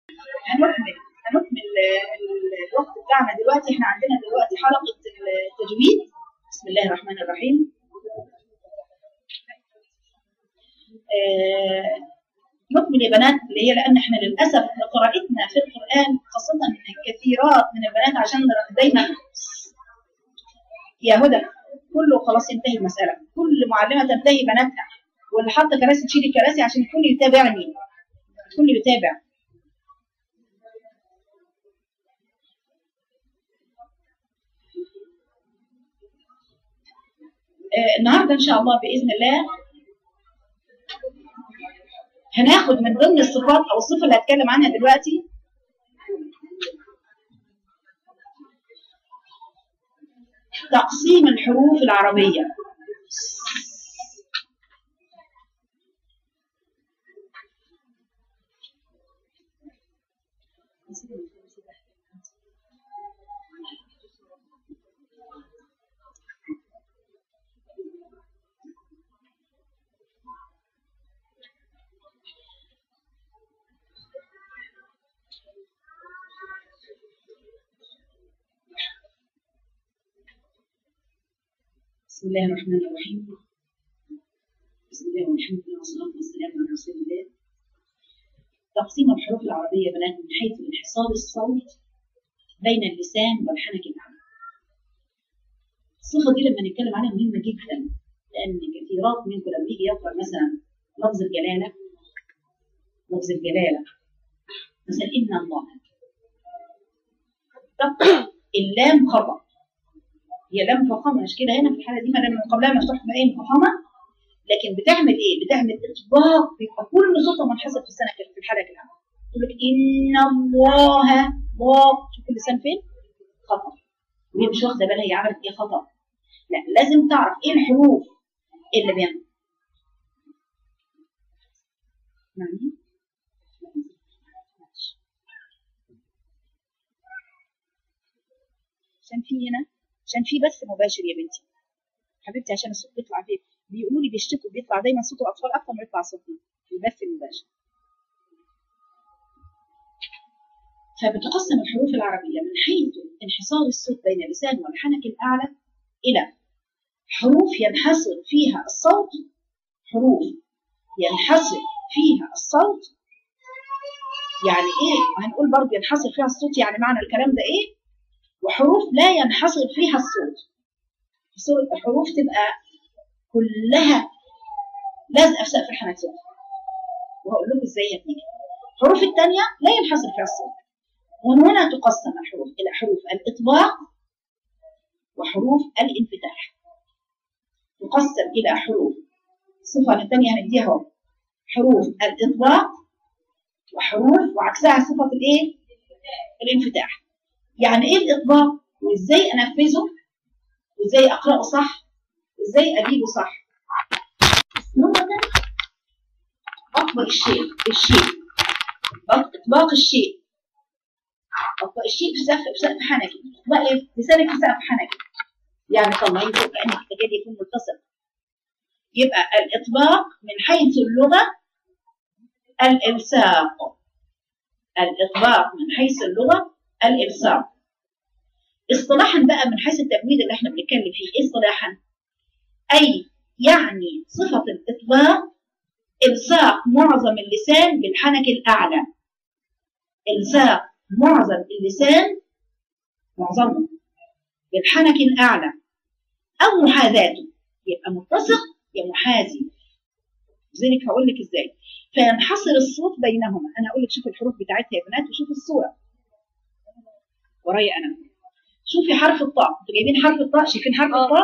هنكمل هنكمل ال- الوقت بتاعنا دلوقتي احنا عندنا دلوقتي حلقة التجويد بسم الله الرحمن الرحيم آه، نكمل يا بنات اللي هي لان احنا للاسف قراءتنا في القران خاصه كثيرات من البنات عشان دايما يا هدى كله خلاص ينتهي المساله كل معلمه تنتهي بناتها واللي حاطه كراسي تشيل الكراسي عشان الكل يتابعني الكل يتابع آه، النهارده ان شاء الله باذن الله هناخد من ضمن الصفات او الصفه اللي هتكلم عنها دلوقتي تقسيم الحروف العربيه بسم الله الرحمن الرحيم بسم الله والحمد لله والصلاة والسلام على رسول الله تقسيم الحروف العربية يا بنات من حيث انحصار الصوت بين اللسان والحنك الأعلى الصفة دي لما نتكلم عنها مهمة جدا لأن كثيرات منكم لما يجي يقرأ مثلا لفظ الجلالة لفظ الجلالة مثلا إن الله تقرأ اللام خطأ هي لام مفخمه مش كده هنا في الحاله دي ما دام من قبلها مفتوح باين مفخمه لكن بتعمل ايه؟ بتعمل اطباق بيبقى كل صوتها منحصر في السنه في الحلقه الاولى تقول لك ان الله الله شوف اللسان فين؟ خطا وهي مش واخده بالها هي عملت ايه خطا لا لازم تعرف ايه الحروف اللي بين يعني عشان في هنا عشان في بث مباشر يا بنتي حبيبتي عشان الصوت بيطلع فيه بيقولوا لي بيشتكوا بيطلع دايما صوت الاطفال اكتر ما يطلع صوتنا في البث المباشر فبتقسم الحروف العربية من حيث انحصار الصوت بين اللسان والحنك الأعلى إلى حروف ينحصر فيها الصوت حروف ينحصر فيها الصوت يعني إيه؟ هنقول برضه ينحصر فيها الصوت يعني معنى الكلام ده إيه؟ وحروف لا ينحصر فيها الصوت حروف تبقى كلها لازقه في سقف الحنكيه وهقول لكم ازاي هتيجي الحروف الثانيه لا ينحصر فيها الصوت ومن هنا تقسم الحروف الى حروف الاطباق وحروف الانفتاح تقسم الى حروف الصفه الثانيه هنديها اهو حروف الاطباق وحروف وعكسها صفه الايه الانفتاح يعني ايه الاطباق وازاي انفذه وازاي اقراه صح وازاي اجيبه صح لغه اطبق الشيء الشيء اطباق الشيء اطبق الشيء في سقف في سقف حنكي اطبق لسانك في سقف حنكي يعني طلعيه فوق كانك تكاد يكون متصل يبقى الاطباق من حيث اللغه الالصاق الاطباق من حيث اللغه الالصاق اصطلاحا بقى من حيث التجويد اللي احنا بنتكلم فيه ايه اصطلاحا اي يعني صفه الاطباق الصاق معظم اللسان بالحنك الاعلى الصاق معظم اللسان معظمه بالحنك الاعلى او محاذاته يبقى متسق يا محاذي لذلك هقول لك ازاي فينحصر الصوت بينهما انا اقول لك شوف الحروف بتاعتها يا بنات وشوف الصوره ورايا انا شوفي حرف الطاء انتوا جايبين حرف الطاء شايفين حرف الطاء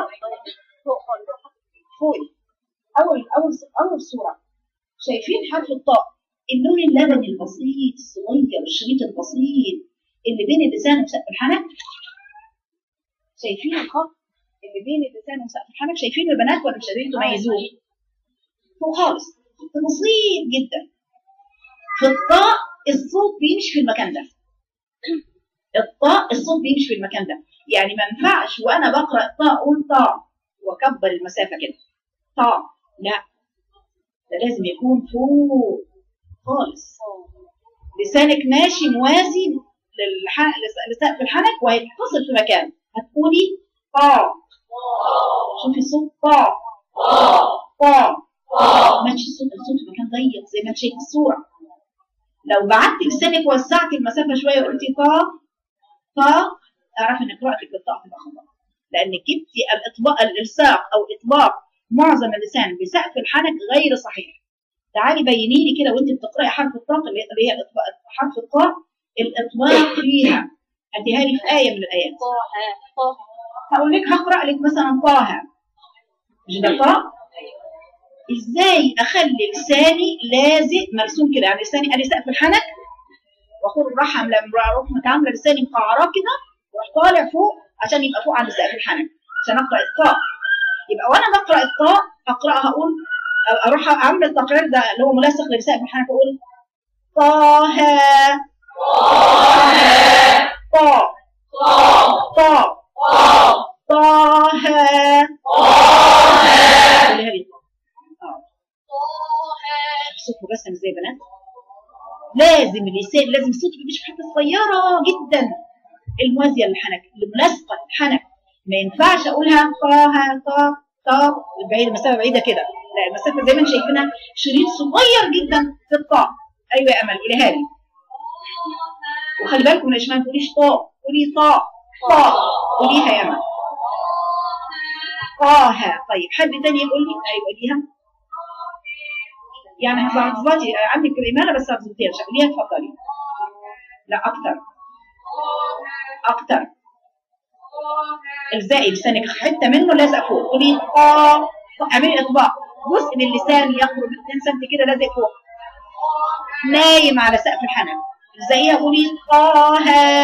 فوق اول اول اول صوره شايفين حرف الطاء اللون اللبني البسيط الصغير الشريط البسيط اللي بين اللسان وسقف الحنك شايفين الخط اللي بين اللسان وسقف الحنك شايفين يا بنات ولا مش قادرين تميزوه فوق خالص بسيط جدا في الطاء الصوت بيمشي في المكان ده الطاء الصوت بيمشي في المكان ده يعني ما ينفعش وانا بقرا طاء اقول طاء واكبر المسافه كده طاء لا ده لازم يكون فوق خالص لسانك ماشي موازي للح- لسقف الحنك وهيتصل في مكان هتقولي طا شوفي صوت طا طا ماشي الصوت الصوت في مكان ضيق زي ما انت شايف الصوره لو بعدت لسانك وسعت المسافه شويه وقلتي طا طا اعرف ان قراءتك بالطاء تبقى خطا لانك جبتي الاطباق الالصاق او اطباق معظم اللسان بسقف الحنك غير صحيح تعالي بيني لي كده وانت بتقراي حرف الطاء اللي اللي هي الإطباق حرف الطاء الاطباق فيها هاتيها لي في ايه من الايات هقول لك هقرا لك مثلا طه مش ده طاء ازاي اخلي لساني لازق مرسوم كده يعني لساني ادي سقف الحنك واخد الراحه عامله رحمه عامله لساني مقعراه كده واروح طالع فوق عشان يبقى فوق عند سقف الحنك عشان اقرا الطاء يبقى وانا بقرا الطاء اقراها اقول أو اروح اعمل التقرير ده اللي هو ملاصق لسقف الحنك اقول طه طاء طاء طه قوليها لي طاء صوتكم بس زي بنات لازم اللسان لازم صوتك مش حتى صغيره جدا الموازيه للحنك الملاصقه للحنك ما ينفعش اقولها طه طه طه بعيد مسافه بعيده كده لا المسافه زي ما انتم شايفينها شريط صغير جدا في الطاء ايوه يا امل قوليها لي وخلي بالكم يا شمال ما تقوليش طاء قولي طاء طاء قوليها يا امل طه طيب حد تاني يقول لي ايوه قوليها يعني هتظبطي عندك الإمالة بس هتظبطيها مش قوليها اتفضلي لا أكتر أكتر الزائد لسانك حتة منه لازق فوق قولي طا اعملي إطباق جزء من اللسان يقرب 2 سم كده لازق فوق نايم على سقف الحنك زيها قولي طه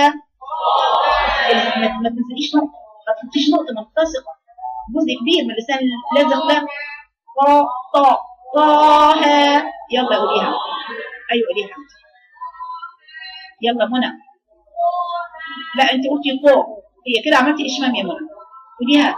ما ما تنزليش نقطة ما تحطيش نقطة ملتصقة جزء كبير من اللسان لازق ده طا طا طه يلا قوليها ايوه قوليها يلا منى لا انت قلتي طو هي كده عملتي اشمام يا منى قوليها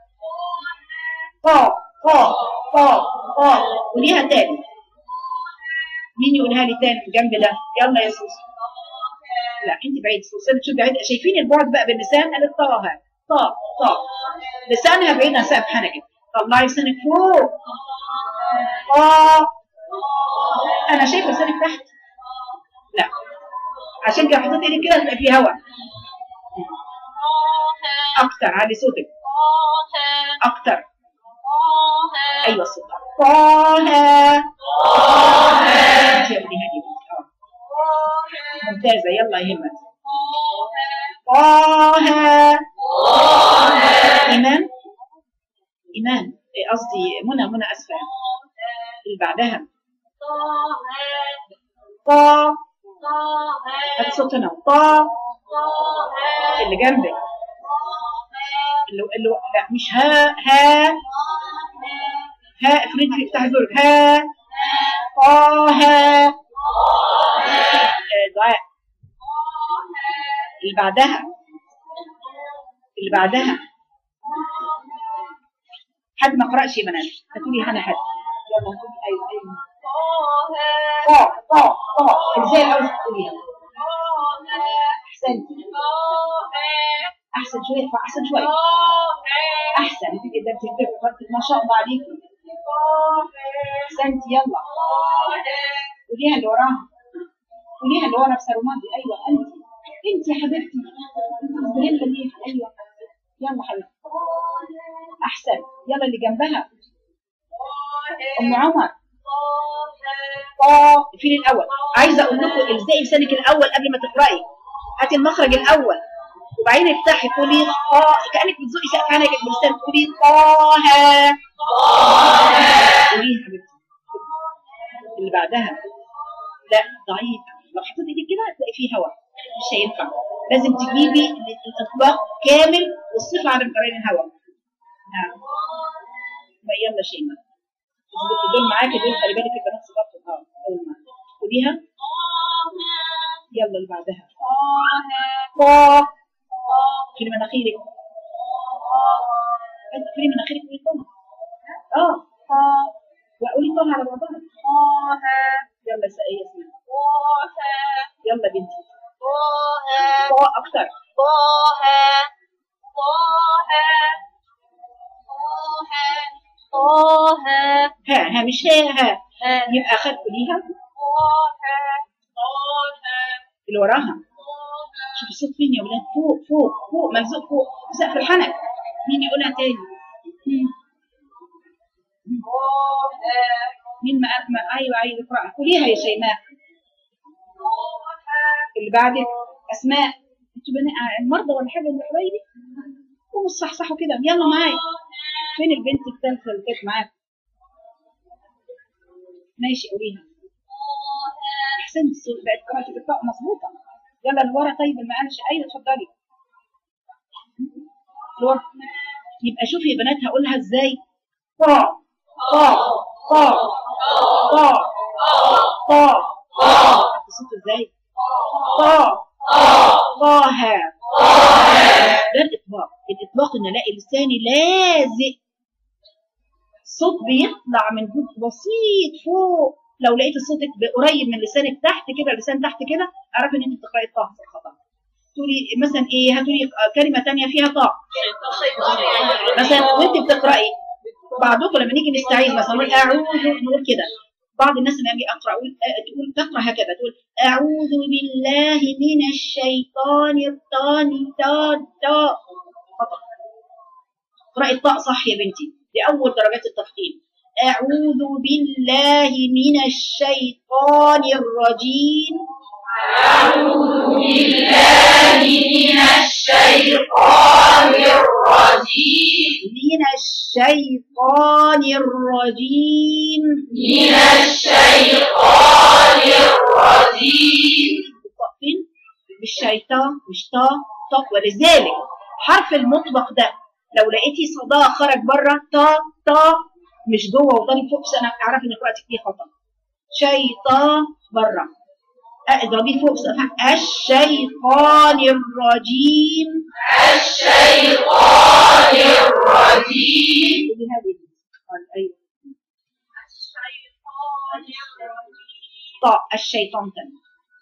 طا طا طا طا قوليها تاني مين يقولها لي تاني جنب ده يلا يا سوسو لا انت بعيد سوسو شوفي بعيد شايفين البعد بقى باللسان قالت طه طا طا لسانها بعيد عن سقف حنكك طلعي لسانك فوق آه أنا شايفة لسانك تحت لا عشان كده حطيت ايدك كده تبقى في هواء أكتر علي صوتك أكتر أيوة الصوت طه انت يا ابني هدي آه. ممتازة يلا يا همت طه إيمان إيمان إيه قصدي منى منى أسفة اللي بعدها طا هات صوت هنا طا اللي جنبك اللي اللي لا مش ها ها ها افرضي افتحي زورك ها طه آه، دعاء اللي بعدها اللي بعدها حد ما قرأش يا بنات هاتولي هنا حد يلا هاتولي ايوه ايوه طا طا طا ازاي عاوز تقوليها احسنتي احسن شويه احسن شويه احسن انت كده بتكتبي خطك ما شاء الله عليكي احسنتي يلا قوليها اللي وراها قوليها اللي ورا في سروماندي ايوه انت انت يا حبيبتي انت مزبهله ليه ايوه يلا حبيبتي احسن يلا اللي جنبها ام عمر طا فين الاول عايزه اقول لكم الزقي لسانك الاول قبل ما تقراي هاتي المخرج الاول وبعدين افتحي قولي طا كانك بتزقي سقف عينك بلسانك قولي طه قولي يا حبيبتي اللي بعدها لا ضعيف لو حطيت ايدك كده هتلاقي فيه هواء مش هينفع لازم تجيبي الاطباق كامل والصفه على مقرين الهواء نعم ما يلا شيماء دول معاكي دول خلي بالك البنات صغار اه اول ما قوليها يلا اللي بعدها طا في مناخيرك في مناخيرك قولي طه اه طا وقولي طه على بعضها يلا سقي اسمها يلا بنتي طه طاء اكتر طه طه طه ها ها مش ها ها ها يبقى خد ليها اللي وراها شوف الصوت فين يا ولاد فوق فوق فوق ملزوق فوق في سقف الحنك مين يقولها تاني مم. مين ما ما ايوه ايوه اقرا قوليها يا شيماء اللي بعدك اسماء انتوا بني المرضى ولا حاجه اللي قريبي قوموا صحصحوا كده يلا معايا فين البنت الثالثه اللي كانت معاك ماشي قوليها احسنت الصوت بقت قراءه الإقراء مظبوطه يلا اللي ورا طيب اللي معانا ايوه اتفضلي اللي ورا يبقى شوفي يا بنات هقولها ازاي طا طا طا طا طا الصوت ازاي طا طه ده الاطباق الاطباق ان الاقي لساني لازق صوت بيطلع من جوه بسيط فوق لو لقيت صوتك قريب من لسانك تحت كده اللسان تحت كده اعرفي ان انت بتقراي الطاء في الخطا تقولي مثلا ايه هتقولي كلمه تانية فيها طاء مثلا وانت بتقراي بعضكم لما نيجي نستعيذ مثلا نقول اعوذ نقول كده بعض الناس لما اجي اقرا اقول تقول تقرا هكذا تقول اعوذ بالله من الشيطان الطان تا تا خطا اقراي الطاء صح يا بنتي دي اول درجات التفخيم اعوذ بالله من الشيطان الرجيم من الشيطان الرجيم فين بالشيطان مش طا طا ولذلك حرف المطبق ده لو لقيتي صداه خرج بره طا طا مش جوه وطالب فوق سنه اعرفي ان قراءتك فيه خطا شيطان بره اضربيه فوق سقف الشيطان الرجيم قولي هذه قال ايوه طاء الشيطان تاني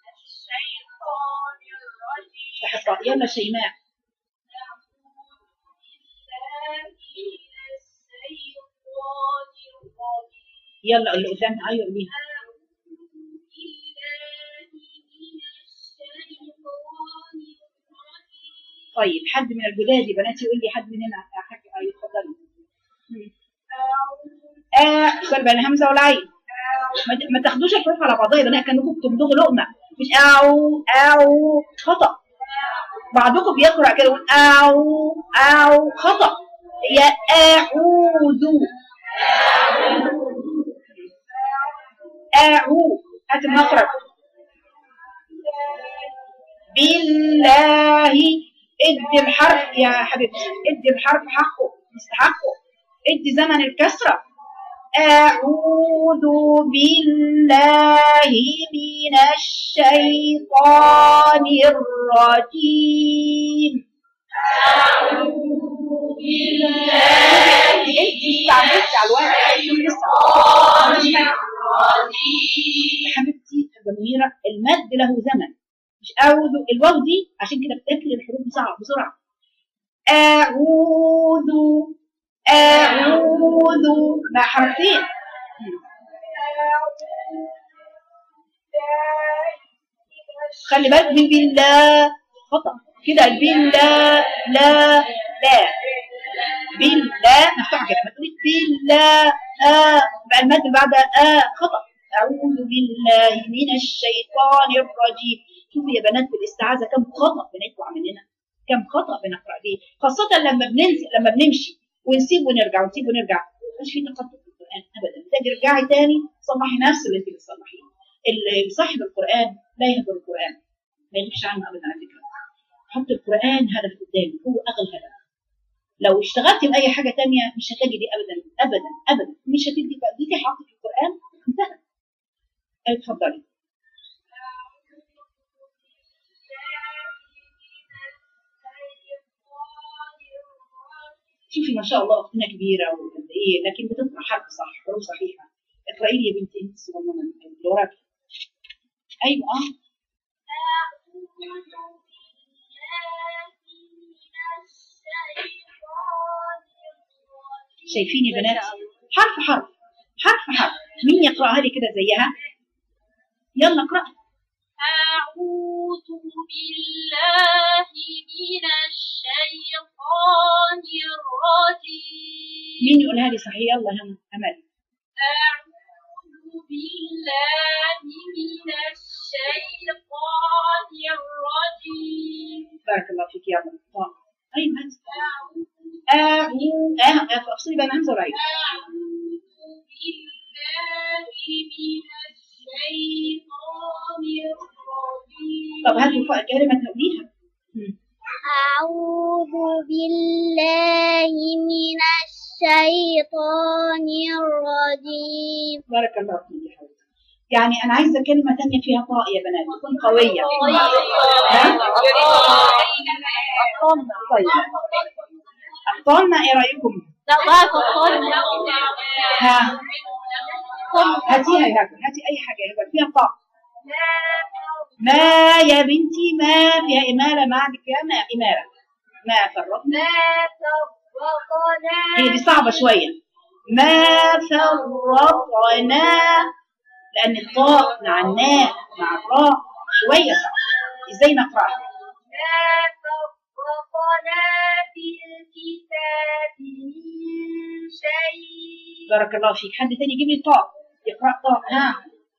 افتح الطاء يلا شيماء يلا اللي قدامها ايوه قوليها طيب حد من الجداد يا بناتي يقول لي حد مننا حاجه ايوه اتفضلي آه خلي بالك الهمزه والعين ما ت- ما تاخدوش الحروف على بعضها يا بنات كانكم بتمضغوا لقمه مش او او خطا بعضكم بيقرا كده يقول او او خطا هي اعوذ اعوذ هات المخرج بالله ادي الحرف يا حبيبتي ادي الحرف حقه مستحقه ادي زمن الكسرة أعوذ بالله من الشيطان الرجيم انت استعملتي على الورق حبيبتي جميلة المد له زمن مش أعوذ الواو دي عشان كده بتاكل الحروف بسرعة بسرعة أعوذ أعوذ مع حرفين خلي بالك من بالله خطأ كده بالله لا لا بالله مفتوحة كده ما تقولي بالله آه بقى المد اللي بعدها آه خطأ أعوذ بالله من الشيطان الرجيم شوفوا يا بنات في الاستعاذة كم خطأ بنطلع مننا كم خطأ بنقرأ بيه خاصة لما بننزل لما بنمشي ونسيب ونرجع ونسيب ونرجع مش في تقدم في القرآن أبدا تجي ترجعي تاني تصلحي نفس اللي أنت بتصلحيه اللي صاحب القرآن لا يهدر القرآن ما يغيبش عنه أبدا على فكرة حط القرآن هدف قدامك هو أغلى هدف لو اشتغلتي بأي حاجة تانية مش هتجدي أبدا أبدا أبدا مش هتدي دي حطك القرآن انتهى اتفضلي شوفي ما شاء الله اختنا كبيره وقد ايه لكن بتقرا حرف صح حروف صحيحه اقراي لي يا بنتي انت صغننه اللي وراكي ايوه اه شايفين يا بنات حرف حرف حرف حرف مين يقراها لي كده زيها يلا اقرا أعوذ بالله من الشيطان الرجيم مين يقولها لي صحيح يلا هم امل أعوذ بالله من الشيطان الرجيم بارك الله فيك يلا طه ايوه هات أعوذ اه اه اه افصلي بقى همزه ورايح أعوذ بالله من الشيطان الرجيم طب هاتوا فوق كلمه تقوليها مم. أعوذ بالله من الشيطان الرجيم بارك الله فيك يا حبيبتي يعني انا عايزه كلمه ثانيه فيها طاء يا بنات تكون قويه طيب اخطالنا ايه رايكم ها هاتيها يا هبه هاتي اي حاجه يا هبه فيها طاء ما يا بنتي ما فيها إمالة ما عندك فيها ما إمالة ما فرطنا ما فرقنا هي دي صعبة شوية ما فرطنا لأن الطاء مع الناء مع الراء شوية صعب إزاي نقرأها ما فرقنا في الكتاب من شيء بارك الله فيك حد تاني يجيب لي طاء يقرأ طاء ها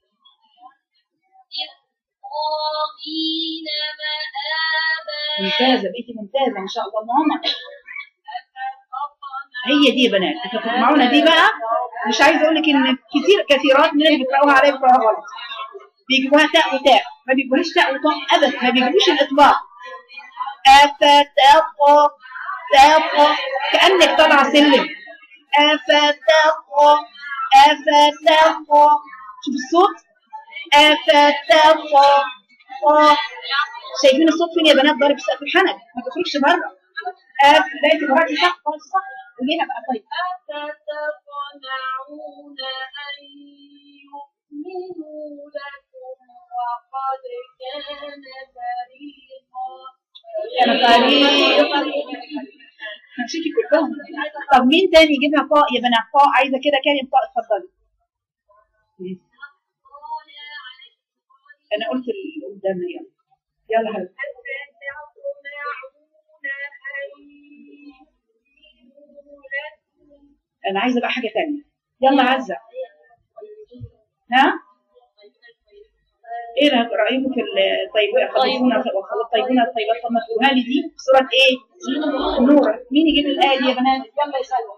للطاغين مآبا ممتازة بقيتي ممتازة ما شاء الله ماما هي دي يا بنات انتوا تسمعونا دي بقى مش عايزه اقول لك ان كتير كثيرات من اللي بيقراوها عليا بيقراوها غلط بيجيبوها تاء وتاء ما بيجيبوهاش تاء وطاء ابدا ما بيجيبوش الاطباق افتق تق كانك طالعه سلم افتق افتق شوف الصوت افتق طا. شايفين الصوت فين يا بنات ضارب سقف الحنك ما تخرجش بره اف لقيتي قرأتي صح خلاص صح قوليها بقى طيب أفتطمعون أن يؤمنوا لكم وقد كان فريقا كان فريق همشيكي كلهم طب مين تاني يجيبها طاء يا بنات طاء عايزه كده كلمه طاء اتفضلي انا قلت اللي قدامي يلا يلا حبيبتي انا عايزه بقى حاجه تانية يلا عزه ها ايه رأيك- رايكم في الطيبات خلصونا والطيبون الطيبات طب ما تقولوها لي دي سوره ايه نور مين يجيب الايه دي يا بنات يلا يسلم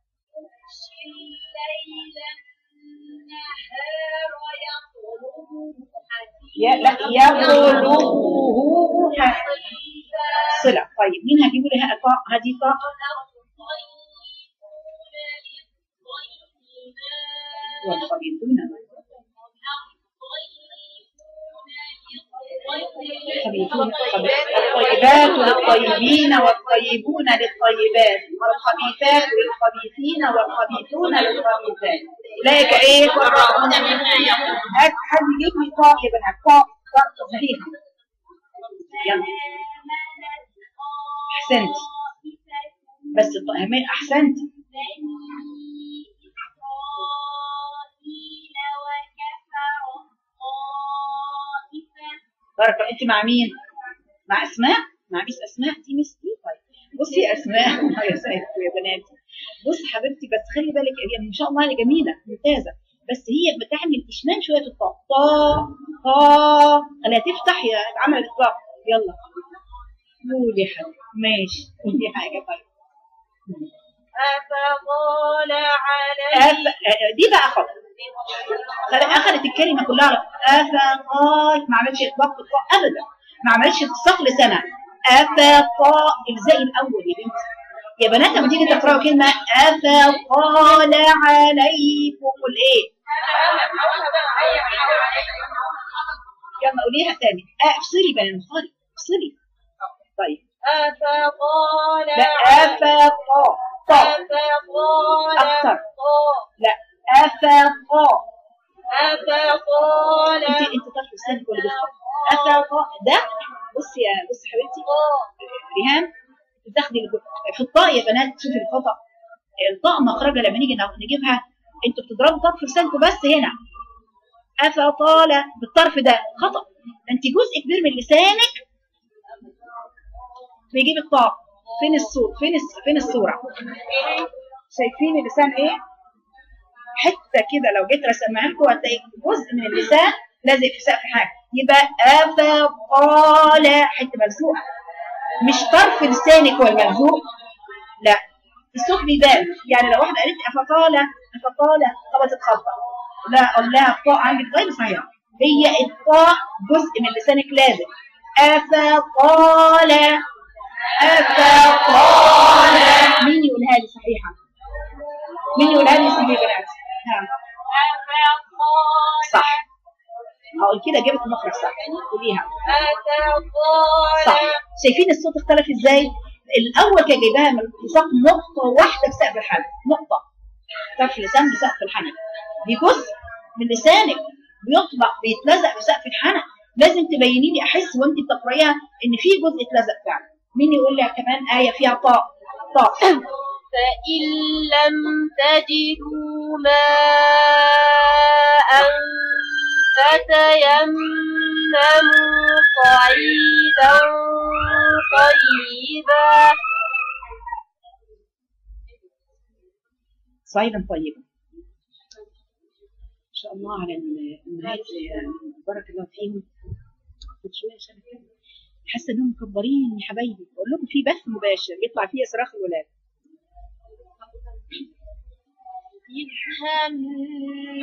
يا لا يقولوه صلة طيب مين هجيب لي ها- طاء هذه طاء والخبيثون خبيثون الطيبات للطيبين والطيبون للطيبات والخبيثات للخبيثين والخبيثون للخبيثات أولئك إيه؟ مبرؤون مما يقولون هات حد يجيب لي طاء يا بنات طاء طاء صحيحة يلا أحسنت بس الطاء هم- أحسنت بارك الله انت مع مين؟ مع اسماء؟ مع ميس اسماء دي ميس دي طيب بصي يا اسماء يا سيدتي يا بناتي بصي حبيبتي بس خلي بالك هي ان شاء الله هي جميله ممتازه بس هي بتعمل اشمام شويه في الطاء طا طا خليها تفتح يا عملت طاء يلا قولي يا حبيبي ماشي قولي حاجه طيب أفضل أف... علي دي بقى خطأ خل- اخذت الكلمه كلها افقال ما عملتش اطلاق في الطاء ابدا ما عملتش اتصاق لسانها افقا الزاء الاول يا بنتي يا بنات لما تيجي تقراوا كلمه افقال عليكم الايه يلا قوليها تاني آه، افصلي بين المخارج افصلي طيب أفضل لا افقا طاء أفضل أكثر. طاء لا افقا أفطال انت انت طرف لسانك ولا بيخطأ افطا ده بصي يا بصي حبيبتي ريهام بتاخدي الج- في الطاء يا بنات شوفي الخطأ الطاء مخرجها لما نيجي ناخد- نجيبها انتوا بتضربوا طرف لسانكم بس هنا افطال بالطرف ده خطأ انت جزء كبير من لسانك بيجيب الطاء فين الصوت فين الس- فين الصورة شايفين اللسان ايه حته كده لو جيت رسمها لكم هتلاقي جزء من اللسان لازق في سقف حاجه يبقى افقال حته ملزوقه مش طرف لسانك هو الملزوق لا الصوت بيبان يعني لو واحده قالت افقال افقال خبطت خبطه لا اقول لها الطاء عندك غير صحيحه هي الطاء جزء من لسانك لازق افقال افقال مين يقولها لي صحيحه مين يقولها لي صحيحه يا بنات ها أفطال صح اقول كده جبت المخرج صح قوليها أفطال صح شايفين الصوت اختلف ازاي الاول كان جايباها من ساق نقطه واحده في سقف الحنك نقطه طرف لسان بسقف الحنك دي جزء من لسانك بيطبق بيتلزق في سقف الحنك لازم تبيني لي احس وانت بتقرايها ان في جزء اتلزق فعلا مين يقول لي كمان ايه فيها طاء طاء فإن لم تجدوا ماء فتيمموا صعيدا طيبا صعيدا طيبا ان شاء الله على الامهات بارك الله فيهم كنت شويه عشان أتكلم. حاسه انهم مكبرين يا حبايبي بقول لكم في بث مباشر يطلع فيه صراخ الولاد إذ هم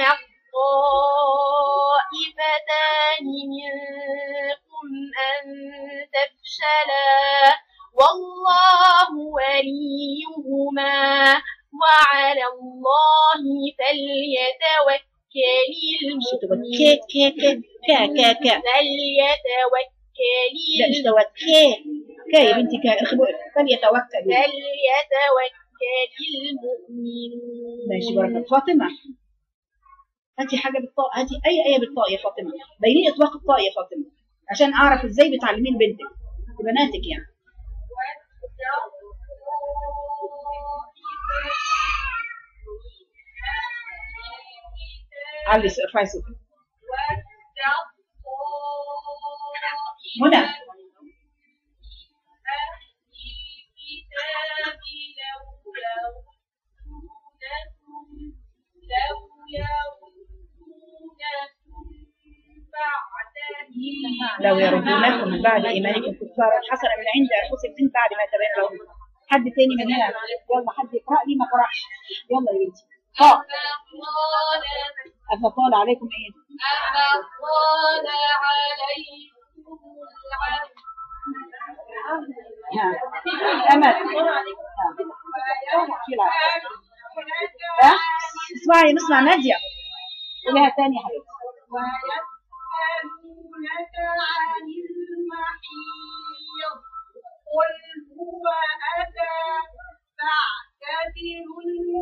الطائفتان منكم أن تفشلا والله وليهما وعلى الله فليتوكل مش تبقى المؤمنون كا كا كا كا كا كا فليتوكل لا مش توكل كا كا يا بنتي كا اخبر فليتوكل فليتوكل المؤمنون ماشي بارك الله فاطمه هاتي حاجه بالطاء هاتي اي ايه بالطاء يا فاطمه بيني اطلاق الطاء يا فاطمه عشان اعرف ازاي بتعلمين بنتك بناتك يعني علي صوت- ارفعي صوتك منى لو يردونكم من بعد ايمانكم كفارا حسنا من عند انفسهم من بعد ما تبين لهم حد تاني من هنا يلا حد يقرا لي ما قراش يلا يا بنتي اه افطال عليكم ايه أفطال عليكم العهد ها امل ها. شيلها. ها اسمعي نسمع ناديه قوليها تاني يا حبيبتي ويسألونك عن المحيض قل هو أذى فاعتبروا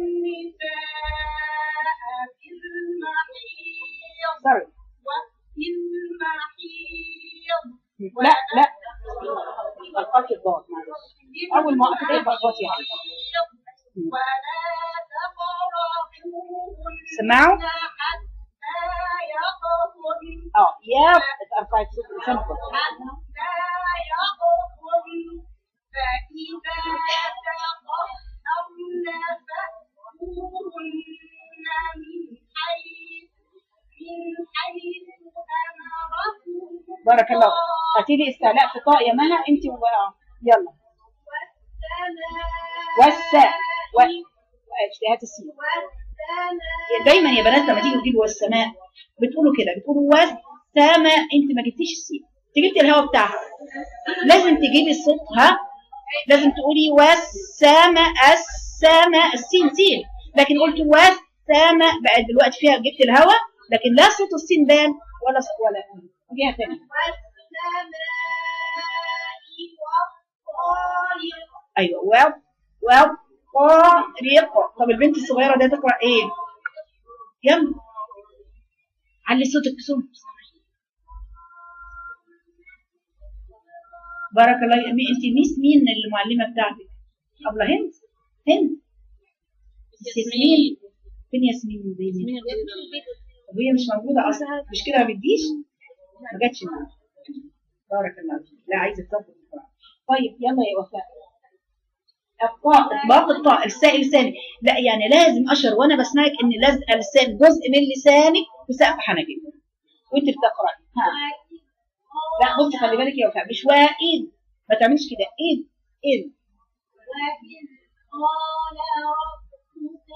النساء في المحيض سوري وفي المحيض لا لا القاك الضاد معلش اول ما وقفت ايه الضاد يا حبيبتي ولا تقربوهن سمعوا حتى يطهرن اه يا ارفعي صوت لسانك حتى يطهرن فإذا تطهرن فأتوهن من حيث من حيث أمركم بارك الله هاتي لي استعلاء في طاء يا مها انت و... يلا والساء و هات السين والسماء دايما يا بنات لما تيجي تجيبوا والسماء بتقولوا كده بتقولوا والسماء انت ما جبتيش السين انت جبتي الهواء بتاعها لازم تجيبي الصوت ها لازم تقولي والسماء السماء السين سين لكن قلت والسماء بقت دلوقتي فيها جبت الهواء لكن لا صوت السين بان ولا صوت ولا قوليها تاني والسماء والطارق ايوه واو واو طارق طب البنت الصغيره دي تقرا ايه يلا علي صوتك سم بارك الله يا أمي انت ميس مين المعلمه بتاعتك ابله هند هند ياسمين فين ياسمين دي وهي مش موجوده اصلا مش كده ما بتجيش ما جاتش معاها بارك الله فيك لا عايزه تظبط بسرعه طيب يلا يا وفاء الطاء اطباق الطاء السائل لساني لا يعني لازم اشعر وانا بسمعك ان لازق لسان جزء من لسانك في سقف حنكك وانت بتقراي ها لا بصي خلي بالك يا وفاء مش وايد ما تعملش كده ايد ايد وإذ قال ربك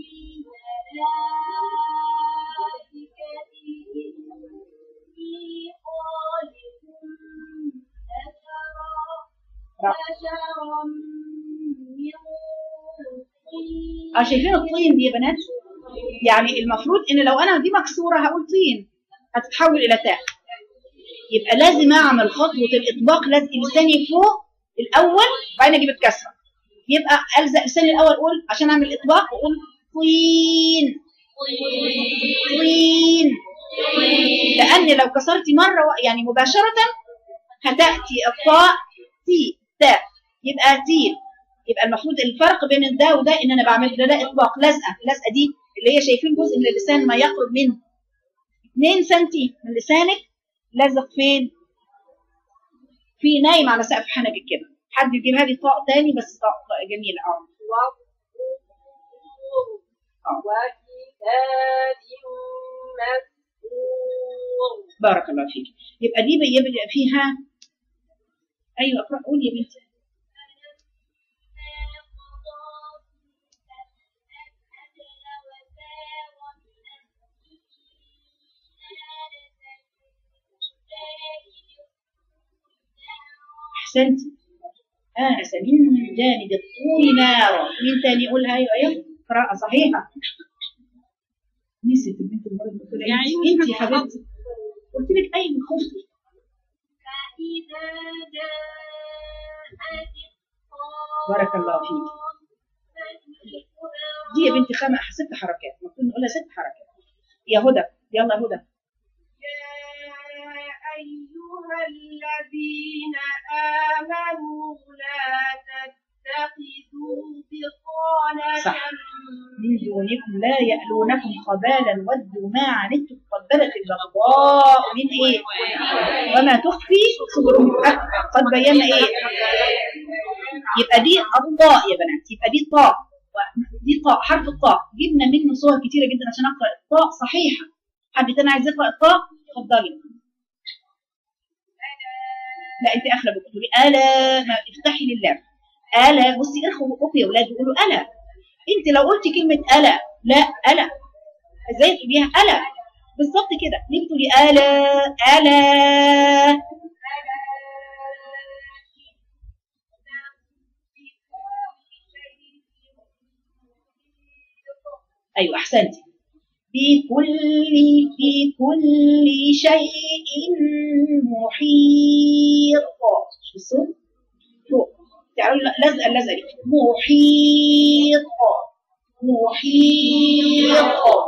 للملائكة إني خالق بشرا بشرا من طين اه شايفين الطين دي يا بنات يعني المفروض ان لو انا دي مكسوره هقول طين هتتحول الى تاء يبقى لازم اعمل خطوه الاطباق لازق لساني فوق الاول وبعدين اجيب الكسره يبقى الزق لساني الاول اقول عشان اعمل اطباق اقول طين طين لان لو كسرتي مره و- يعني مباشره هتاتي الطاء تي تاء يبقى تين يبقى المفروض الفرق بين الدا وده ان انا بعمل ده, ده اطباق لزقه اللزقه دي اللي هي شايفين جزء من اللسان ما يقرب من 2 سم من لسانك لازق فين في نايم على سقف حنكك كده حد يجيبها لي طاق تاني بس طاق طاق جميل اه آه. وكتاب مسطور بارك الله فيك يبقى دي بيبقى فيها ايوه اقرا قول يا بنتي احسنتي آنس من جانب الطور نارا مين تاني يقولها ايوه ايوه قراءة صحيحة نسيت البنت المرة قلت لها يعني انت يا حبيبتي قلت لك ايوه خفتي فإذا جاءت بارك الله فيك دي يا بنتي خمس ست حركات المفروض نقولها ست حركات يا هدى يلا يا هدى يا أيها الذين آمنوا لا تتخذوا بطانة صح. من دونكم لا يألونكم خبالا ودوا ما عنتم قد بدت البغضاء من ايه وما تخفي صدورهم أه، قد بينا ايه يبقى دي الطاء يا بنات يبقى دي طاء دي طاء حرف الطاء جبنا منه صور كتيره جدا عشان اقرا الطاء صحيحه حد تاني عايز يقرا الطاء اتفضلي لا انت اخلى بتقولي الا ما افتحي لله الا بصي اخوه اخوي يا اولاد يقولوا الا انت لو قلت كلمه الا لا الا ازاي تقوليها الا بالظبط كده ليه بتقولي الا الا ايوه احسنتي في كل في كل شيء محيط شو الصوت فوق تعالوا لزقه اللزقه دي محيط محيط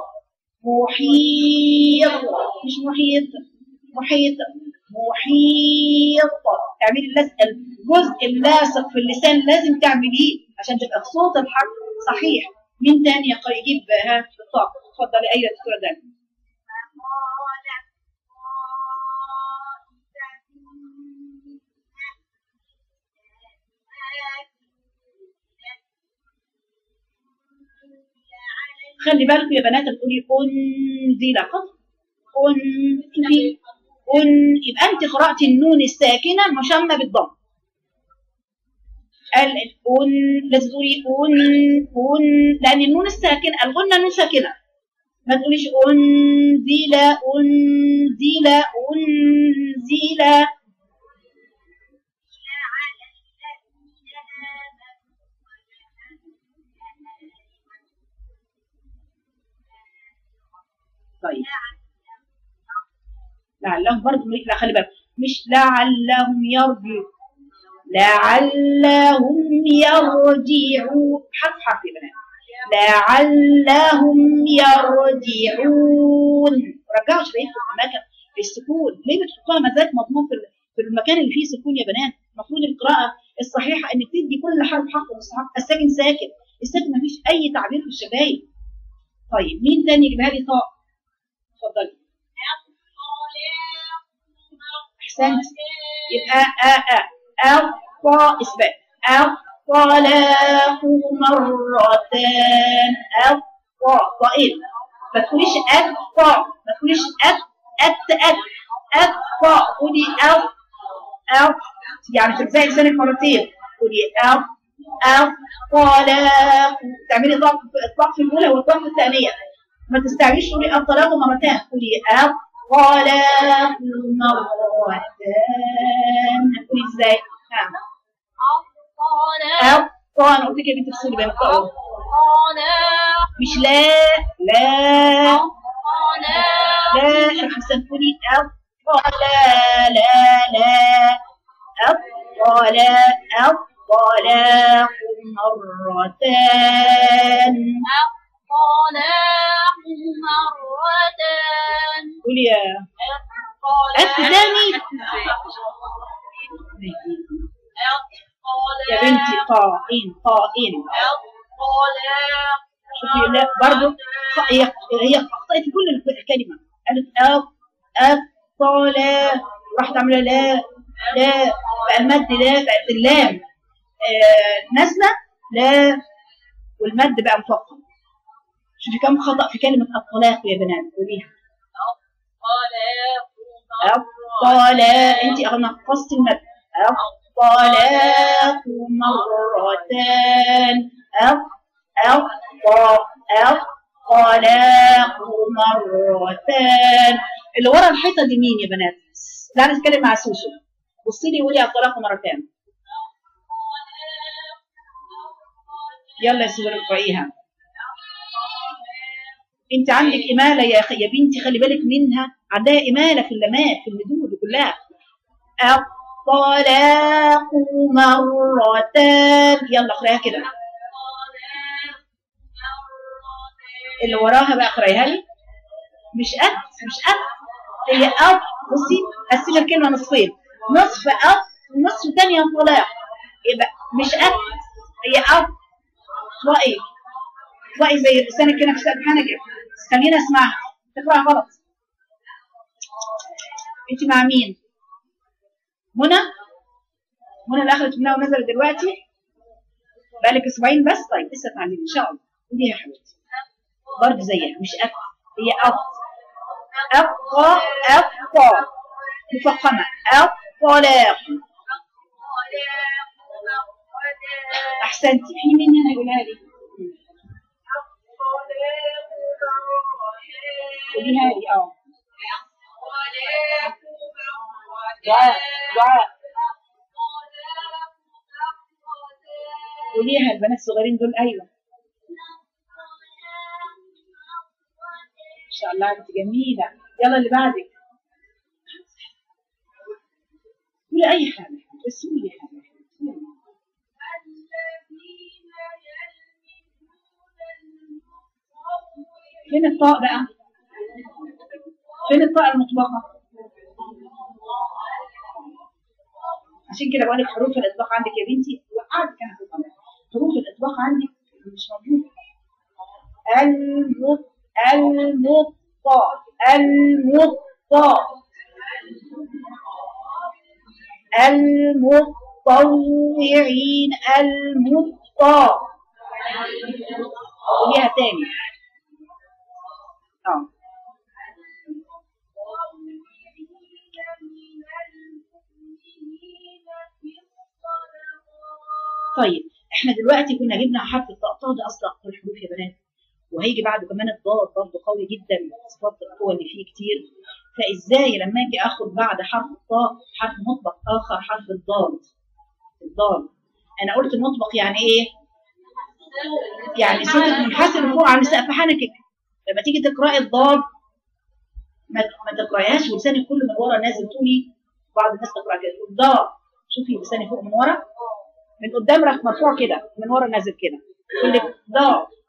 محيط مش محيط محيط محيط تعملي اللزقه الجزء اللاصق في اللسان لازم تعمليه عشان تبقى صوت الحرف صحيح مين تاني يقرأ يجيب ها الطاق اتفضلي اي دكتوره داني خلي بالكم يا بنات بتقولي انزل قط ان في ان يبقى انت قرأتي النون الساكنه مشمه بالضم ال ان لازم تقولي ان ان لان النون الساكنه الغنه نون ساكنه ما تقوليش انزل انزل انزل طيب لعلهم برضه لا خلي بالك مش لعلهم يرجعوا لعلهم يرجعوا حرف حرف يا بنات لعلهم يرجعون رجعوا شوية في المكان السكون ليه بتحطوها مزاج مضمون في ال- في المكان اللي فيه سكون يا بنات المفروض القراءة الصحيحة انك تدي كل حرف حقه مستحق الساكن ساكن الساكن مفيش اي تعبير في الشفايف طيب مين تاني يجيبها لي طاء اتفضلي احسنت يبقى أ أ الطاء إثبات الطلاق مرتان الطاء طائل ما تقوليش الطاء ما تقوليش أت أت أت الطاء قولي أو أو يعني تجزئي لسانك مرتين قولي أو الطلاق تعملي ضغط الضغط في الأولى والضغط الثانية ما تستعجليش تقولي الطلاق مرتين قولي الطلاق مرتان هتقولي ازاي؟ ها الطلاق الطاء انا قلت لك يا بنت تفصلي بين الطاء والطاء. الطلاق مش لا لا الطلاق لا انا حاسه تقولي الطاء لا لا لا الطلاق الطلاق مرتان الطلاق مرتان قولي يا أقدمي يا بنتي طائن طائن الطلاق شوفي لا برضه خ- هي هي اخطأت كل الك- الكلمه قالت أب الطلاق راحت عامله لا لا بقى المد لا بقت اللام آه نازله لا والمد بقى مفخم شوفي كم خطأ في كلمة الطلاق يا بنات قوليها الطلاق انت نقصت المد الطلاق مرتان الط الط الطلاق مرتان اللي ورا الحيطه دي مين يا بنات؟ تعالي نتكلم مع سوسو بصي لي وقولي الطلاق مرتان يلا يا سوسو ارفعيها انت عندك اماله يا أخي- يا بنتي خلي بالك منها عندها اماله في اللمات في المدود كلها الطلاق مرتان يلا اقراها كده اللي وراها بقى اقرايها لي مش أت مش أت هي أب بصي قسمي الكلمة نصفين نصف أب والنصف الثاني طلاق يبقى مش أت هي أب طوائي طوائي زي لسانك كده في سبحانك خلينا اسمعها تقراها غلط انت مع مين؟ منى؟ منى اللي اخذت منها ونزلت دلوقتي بقالك اسبوعين بس طيب لسه تعلمي ان شاء الله قوليها يا حبيبتي برضه زيها مش أب هي أب أبقى أبقى مفخمة الطلاق أحسنتي في مين هنا يقولها لي قوليها لي اه دعاء دعاء قوليها البنات الصغيرين دول أيوه إن شاء الله أنت جميلة يلا اللي بعدك قولي أي حاجة بس قولي حاجة يلا. فين الطاء بقى؟ فين الطاء المطبقة؟ عشان كده بقول لك حروف الإطباق عندك يا بنتي وقعت كانت الطبع حروف الإطباق عندك مش موجودة المط المطة المطة المطوعين المطة قوليها تاني اه طيب احنا دلوقتي كنا جبنا حرف الطاء طاء ده اصلا اقوى الحروف يا بنات وهيجي بعده كمان الضاد برضه قوي جدا صفات القوه اللي فيه كتير فازاي لما اجي اخد بعد حرف الطاء حرف مطبق اخر حرف الضاد الضاد انا قلت المطبق يعني ايه يعني صوتك منحسر فوق عن سقف حنكك لما تيجي تقراي الضاد ما ما تقرايهاش ولسانك كله من ورا نازل تقولي بعض الناس تقرا كده تقول ضاد شوفي لساني فوق من ورا من قدام راح مرفوع كده من ورا نازل كده يقول لك ضاد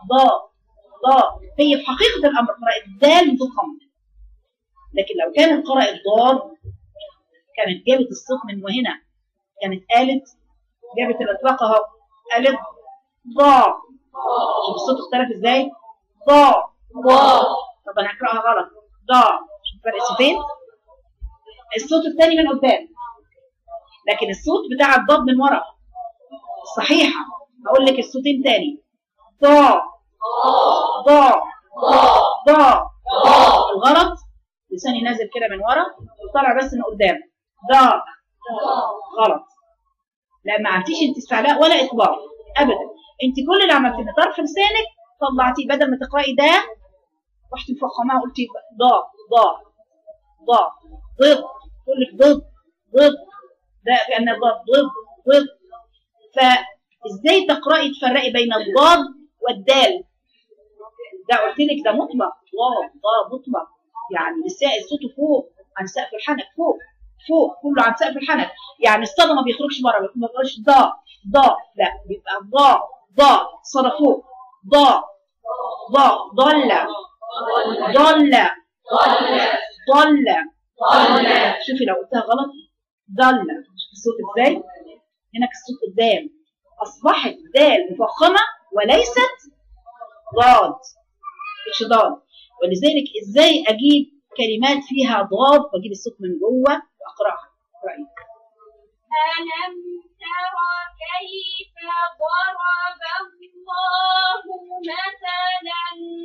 ضاء ضاء هي في حقيقة الأمر قرأت دال مفخمة لكن لو كانت قرأت ضاد كانت جابت الصوت من وهنا كانت قالت جابت الإطلاق أهو قالت ضاء شوف الصوت اختلف ازاي ضاء ضاء طب انا هقراها غلط ضاء شوف فرق الصوتين الصوت الثاني من قدام لكن الصوت بتاع الضاد من ورا صحيحة هقول لك الصوتين تاني ضاء ضاء ضاء الغلط لساني نازل كده من ورا وطالع بس من قدام ضاء غلط لا ما عملتيش انت استعلاء ولا اطباق ابدا انت كل اللي عملتيه ان طرف لسانك طلعتيه بدل ما تقراي ده رحت مفخماها قلتي ضاء ضاء ضاء ضد تقول لك ضد ضد ده كان ضد ضد ضد فازاي تقراي تفرقي بين الضاد والدال ده قلت لك ده مطلق ضاد ضاد مطلق يعني لساء الصوت فوق عن سقف الحنك فوق فوق كله عن سقف الحنك يعني الصدى ما بيخرجش بره ما بيبقاش ضاء ضاء لا بيبقى ضاء ضاء صدى فوق ضاء ضاء ضلة ضلة ضلة شوفي لو قلتها غلط ضلة شوفي الصوت ازاي هناك الصوت قدام اصبحت دال مفخمه وليست ضاد مش ضاد ولذلك ازاي اجيب كلمات فيها ضاد واجيب الصوت من جوه واقراها اقراي ألم تر كيف ضرب الله مثلا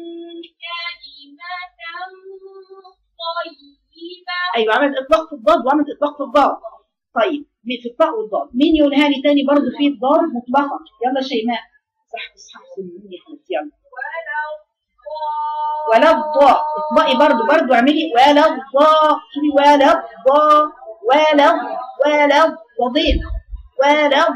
كلمة طيبة ايوه عملت اطلاق في الضاد وعملت اطلاق في الضاد طيب مين في الطاء والضاد مين يقولها لي تاني برضه في الضاد مطلقه يلا شيماء صح صح مني يا حبيبتي يلا ولا الضاء اطبقي برضه برضه اعملي ولا الضاء شوفي ولا الضاء ولا ولا وضين ولا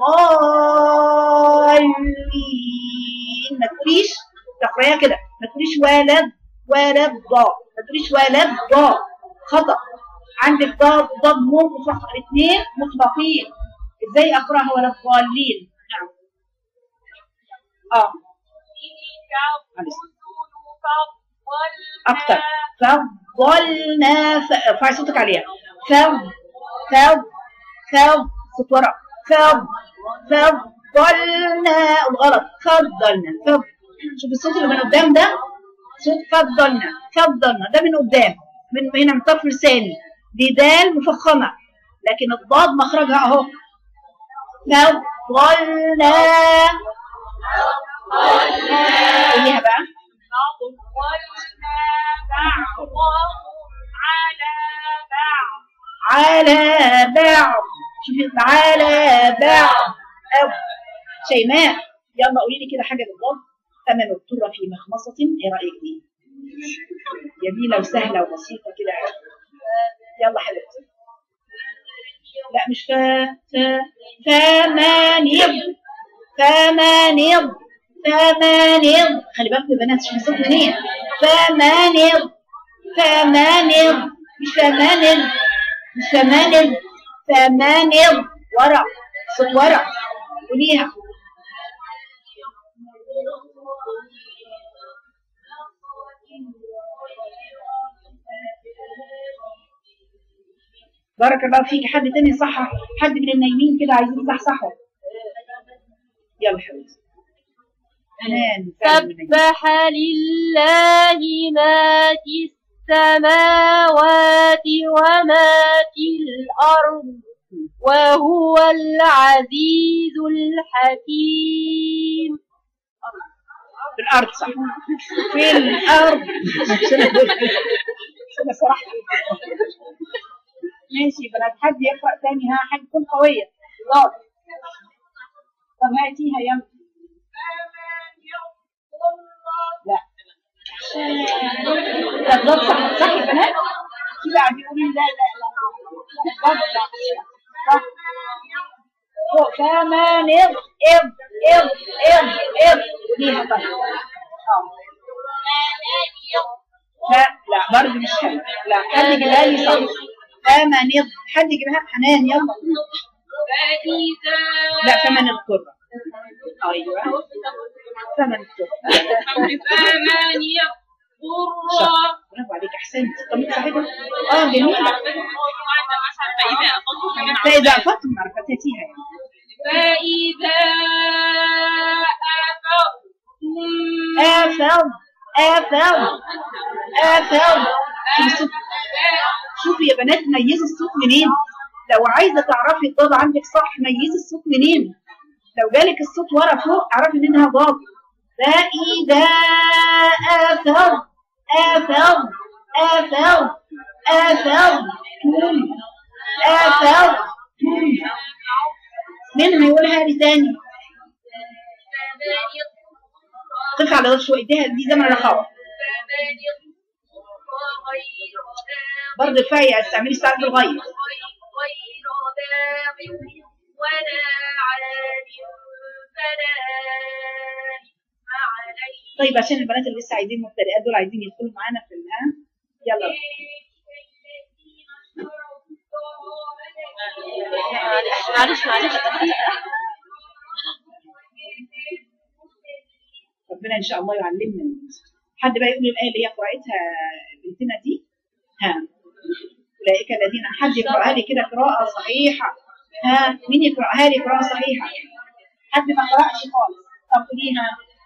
الضالين ما تقوليش تقريها كده ما تقوليش ولد ولا الضاء ما تقوليش ولا الضاء خطأ عندك ضاد ضاد مو مفخر اثنين مطلقين ازاي اقراها ولا الضالين نعم اه معلش. اكتر فضلنا ف- ارفعي صوتك عليها فض فض فض صوت ورا فض فضلنا الغلط فضلنا فض شوف الصوت اللي من قدام ده صوت فضلنا فضلنا ده من قدام من هنا من طرف لساني دي دال مفخمه لكن الضاد مخرجها اهو فضلنا قوليها بقى فضلنا بعضهم على بعض على بعض شوفي على بعض أو شيماء يلا قولي لي كده حاجه بالضبط فمن اضطر في مخمصه ايه رايك دي يا دي لو سهله وبسيطه كده يلا حبيبتي لا مش فا فا ثمانيض ثمانيض ثمانيض خلي بالك يا بنات شوفي الصوت منين ثمانيض ثمانيض مش ثمانيض مش ثمانيض ثمانيض ورا صوت ورا قوليها بارك الله فيك حد تاني صح حد من النايمين كده عايزين يصحصحوا يلا حبيبتي حنان فعلا من النايمين. سبح لله ما في السماوات وما في الأرض وهو العزيز الحكيم في الارض صح في الارض انا صراحه ماشي بنات حد يقرا تاني ها حد تكون قويه ضاد طب هاتيها يلا لا طب ضاد صح صح يا بنات كده قاعدين يقولوا لي لا لا لا ضاد لا صح فوق كمان اض اض اض اض اض ليها طيب اه لا لا برضه مش حلو لا حد يجيبها لي صح ثمن يض حد يجيبها حنان يلا فإذا لا ثمن القرة ايوه فمن اضطر ثمانية قرى برافو عليك احسنت طب صاحبها اه جميله فإذا أفضل من فاذا افضتم معرفتها يعني فإذا أفضتم افض افض افض شوفي الصوت شوفي يا بنات ميزي الصوت منين لو عايزه تعرفي الضاد عندك صح ميزي الصوت منين لو جالك الصوت ورا فوق اعرفي انها ضاد فاذا افض افض افض افض توم افض توم مين هيقولها لي تاني قف على وش ايديها دي زمن الرخاوه برضه الفاء استعملي استعمل الغير غير باغ ولا عاد فلا إثم عليه طيب عشان البنات اللي لسه عايزين مبتدئات دول عايزين يدخلوا معانا في الان يلا معلش معلش ربنا ان شاء الله يعلمنا حد بقى يقول الايه اللي هي قراءتها بنتنا دي ها اولئك الذين حد يقراها لي كده قراءه صحيحه ها مين يقراها لي قراءه صحيحه حد ما قراش خالص طب قوليها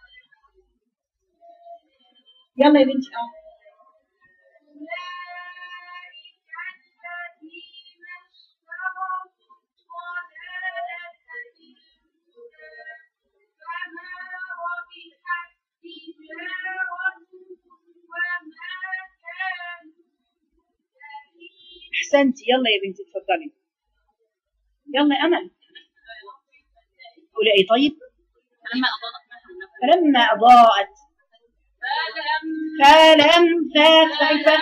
يلا يا بنتي اه احسنتي يلا يا بنتي اتفضلي يلا يا امل قولي ايه طيب فلما اضاءت فلم فافتح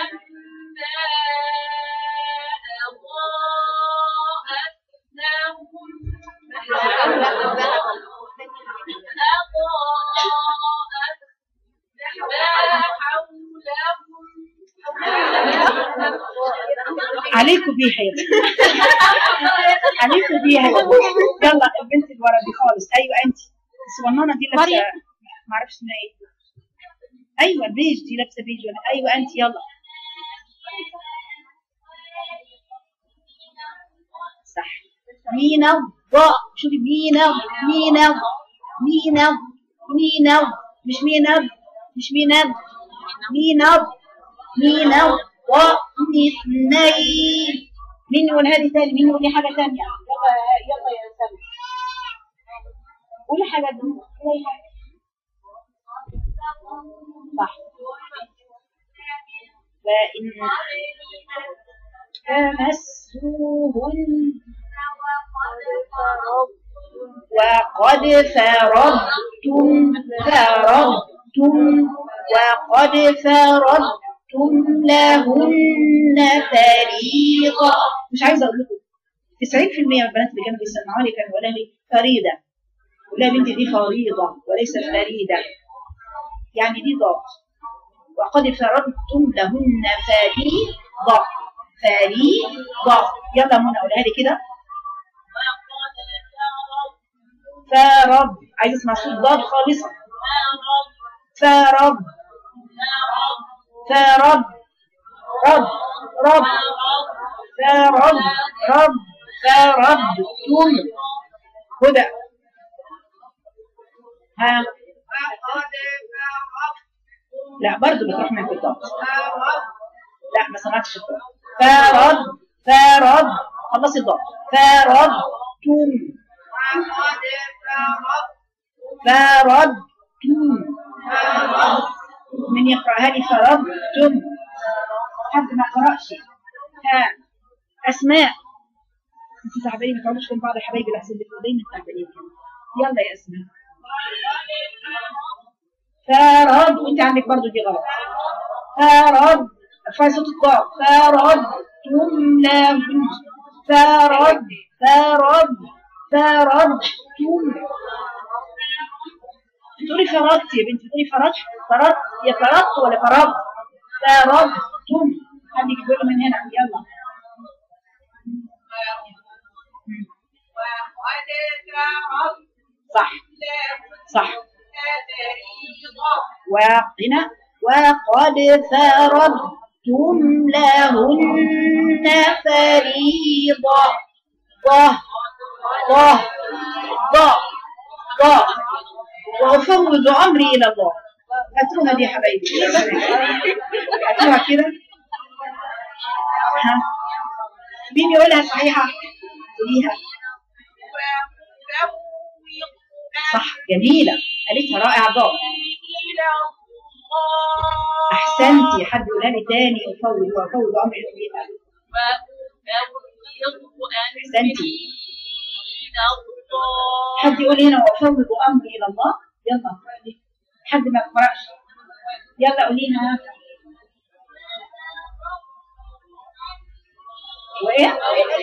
عليكم بيها يا بنتي عليكم بيها يا بنتي يلا البنت اللي ورا دي خالص ايوه انت الصغننه دي لابسه مريم. ما اعرفش اسمها ايه ايوه البيج دي لابسه بيج ولا ايوه انت يلا صح مينا ضاء شوفي مينا مينا مينا مينا مش مينا مش مينا مينا مينا ضاء اثنين مين يقول هذه تاني مين يقول لي حاجه تانية يلا يلا يا سامي قولي حاجه دي قولي حاجه صح فإن تمسوهن وقد فرضتم فرضتم وقد فرضتم لهن فريضة مش عايزة أقول لكم 90% من البنات اللي كانوا بيسمعوا لي كانوا يقولوا لي فريدة ولا بنتي دي فريضة وليست فريدة يعني دي ضاد وقد فرضتم لهن فريضة فريضة يلا منى قولها لي كده فرض عايز اسمع صوت ضاد خالصة فرض فرض رد رد فرض رد فرضتم هدى ها لا برضو بتروح من الضاد لا ما سمعتش الضاد فرض فرض خلصي الضاد فرضتم فرضتم من يقرأها لي فرضتم حد ما قرأش ها أسماء انتوا تعبانين ما تقعدوش جنب بعض يا حبايبي لحسن بتبقوا دايما تعبانين كده يلا يا أسماء فرض وانت عندك برضو دي غلط فرض ارفعي صوت الضاد فرضتم لهم فرض فرض فرضتم بتقولي فرضت يا بنتي بتقولي فرضت فرضت يا فرضت ولا فرضت فرضتم حد يجيب له من هنا يلا صح صح وهنا وقد فرضتم لهن فريضة ضه ضه ضه ضه وأفوض أمري إلى الله هاتوها دي يا حبايبي هاتوها كده ها مين يقولها صحيحة قوليها صح جميلة قالتها رائعة ضاء أحسنتي حد يقولها لي تاني أفوض وأفوض أمري إلى الله أحسنتي حد يقول هنا وأفوض أمري إلى الله يلا اقرأي. حد ما يقرأش يلا قوليها وإيه؟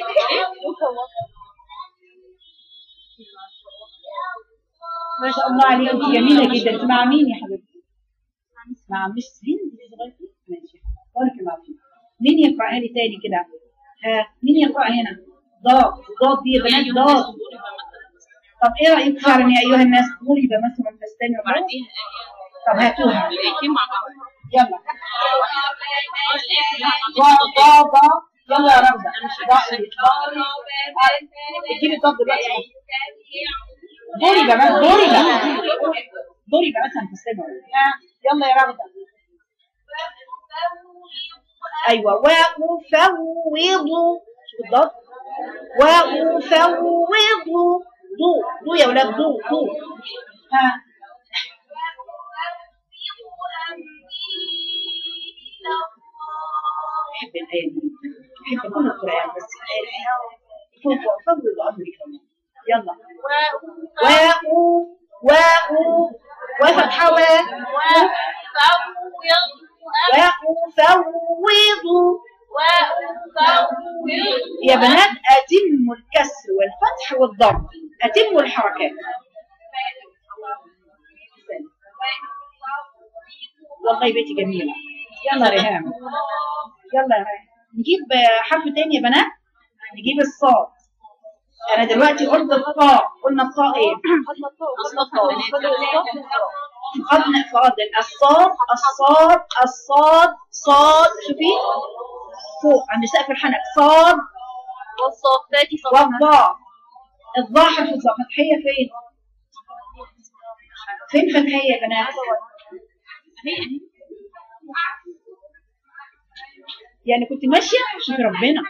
ما شاء الله عليك انت جميلة جدا انت مع مين يا حبيبتي؟ مع مش هند صغيرتي؟ ماشي بارك الله فيك مين يقرأها لي تاني كده؟ ها مين يقرأ هنا؟ ضاد ضاد دي يا بنات ضاد طب ايه رأيكم فعلا يا ايها الناس ضرب مثلا فاستمعوا له؟ طب هاتوها يلا ضاد ضاد يلا يا رمزة اديني الضاد دلوقتي ضرب مثلا ضرب ضرب مثلا فاستمعوا له. ها يلا يا رغدة ايوه وافوض شوف الضاد وافوض ضو ضو يا ولاد ضو ضو ها بحب الآية دي بحب كل القرآن بس الآية دي فوق فوض أمري كمان يلا واو واو وفتحة و وأفوض يا بنات أتموا الكسر والفتح والضم أتموا الحركات والله بيتي جميلة يلا ريهام يلا يا ريهام نجيب حرف تاني يا بنات نجيب الصاد أنا دلوقتي قلت الطاء قلنا الطاء إيه؟ فقدنا فاضل الصاد الصاد الصاد صاد شوفي فوق عند سقف الحنك صاد والصافات صفا والضاء الضاء حرف الضاء فتحية فين؟ فين فتحية يا بنات؟ يعني كنت ماشية عشان ربنا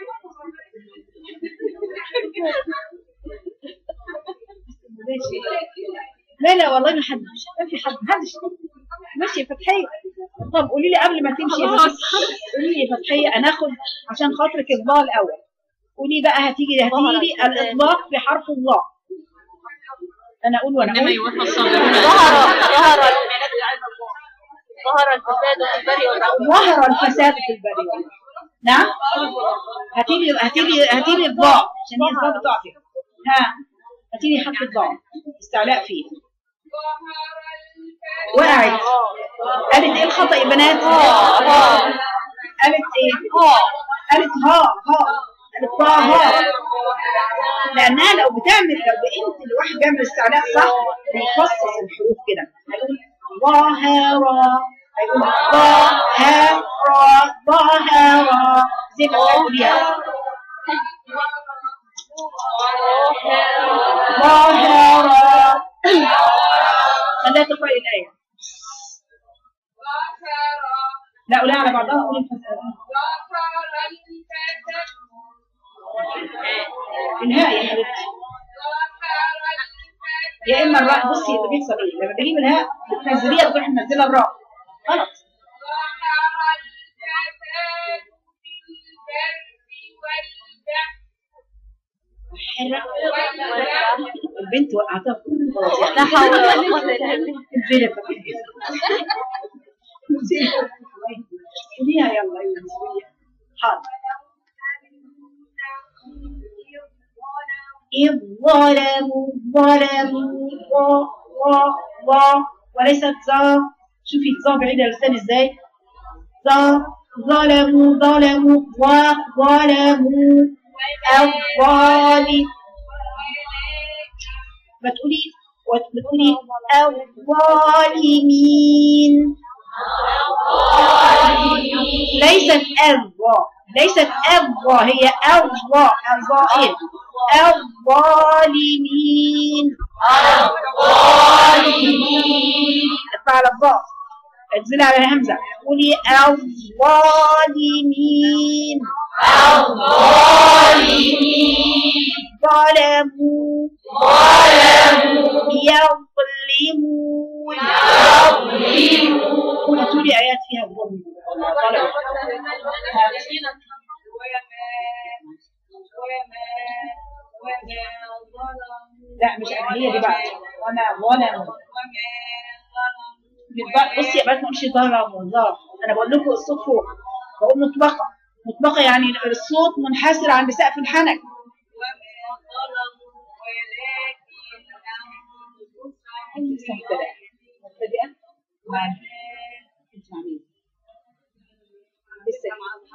لا لا والله ما حد ما في حد محدش ماشية فتحية طب قولي لي قبل ما تمشي بس قولي لي فتحية انا اخد عشان خاطرك الضاء الاول قولي بقى هتيجي هتيجي الاطلاق بحرف الضاء انا اقول وانا إنما اقول يوفى الصابرون ظهر ظهر ظهر الفساد في البر والبحر ظهر الفساد في البر والبحر نعم هتيجي هتيجي هتيجي الضاء عشان هي الضاء بتعطي ها هتيجي حرف الضاء استعلاء فيه وقعت قالت ايه الخطأ يا بنات؟ قالت ايه؟ قالت ها ها قالت طا ها لانها لو بتعمل لو انت الواحد بيعمل استعلاء صح بيفصص الحروف كده هيقول ظاهرة هيقول ظاهرة ظاهرة زي ما تقوليها ظاهرة خليها تقرأ الآية لا قولها على بعضها قولي الفساد الهاء يا حبيبتي يا اما الراء بصي اللي بيحصل ايه لما بجيب الهاء بتنزليها تروحي منزله الراء غلط البنت وقعتها في كل المواضيع لا حول ولا قوة إلا بالله الفيلم قوليها يلا ايوه قوليها. حاضر إذ ظلموا ظلموا ظا ظا ظا وليست ظا شوفي ظا بعيدة لسان ازاي ظا ظلموا ظلموا ظا ظلموا الظالم ما تقولي وتقولي الظالمين ليست الظا ليست الظا هي الظا الظائر الظالمين ارفع على الظا انزلي على الهمزة قولي الظالمين ظلموا يظلمون هاتوا لي آيات فيها الظلم ظلموا لا مش أنا هي دي بقى وما ظلموا بالضبط- بصي يا بنات ما اقولش ظلموا ظلم انا بقول لكم الصوت فوق بقول مطلقه مطلقه يعني الصوت منحسر عند سقف الحنك انت لسه مبتدئه مبتدئه مع انت مع مين؟ لسه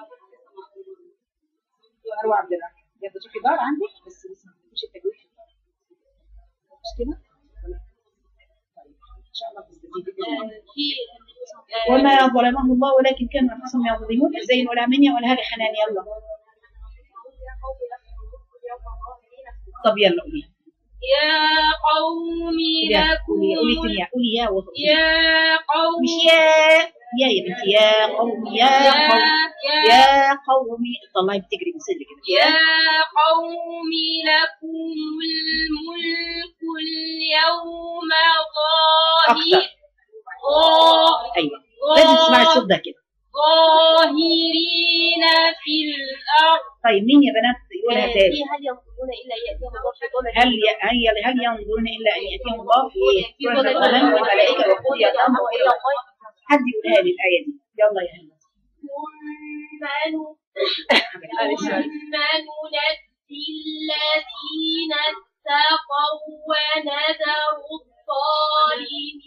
اروع عبد الرحمن يا بتروحي دار عندك بس لسه ما بتجيبش التجويد مش كده؟ طيب ان شاء الله تستفيدي بإذن الله. وما ظلمهم الله ولكن كانوا انفسهم يظلمون الزين ولا منيا ولا هذا حنان يلا طب يلا قولي يا قوم يا لكم قولي قولي تاني قولي يا وطن يا قوم مش يا يا يا بنتي يا قوم يا قوم يا يا قومي طلعي بتجري من صدرك كده يا يا قوم لكم الملك اليوم ظاهر أكتر. ايوه لازم تسمعي الصوت ده كده ظاهرين في الأرض طيب مين يا بنات يقولها تاني هل ينظرون الا ياتيهم الله في ظلل هل ي... هل هل ينظرون الا ان ياتيهم الله في سوره الغنم والملائكه وقضي الامر الى الله حد يقولها لي الايه دي يلا يا هلا ثم ن- ثم ننجي الذين اتقوا ونذر الظالمين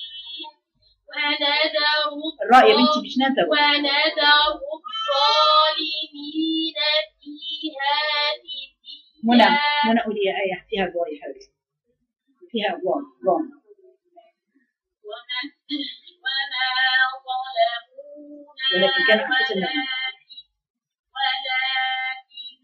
ونذر الراء يا بنتي مش نذر ونذر الظالمين فيها منى جثيا. منى قولي يا آية فيها ضوء يا حبيبتي فيها ضوء ضوء وما وما ظلمونا ولكن كانوا أنفسهم يظلمون. ولكن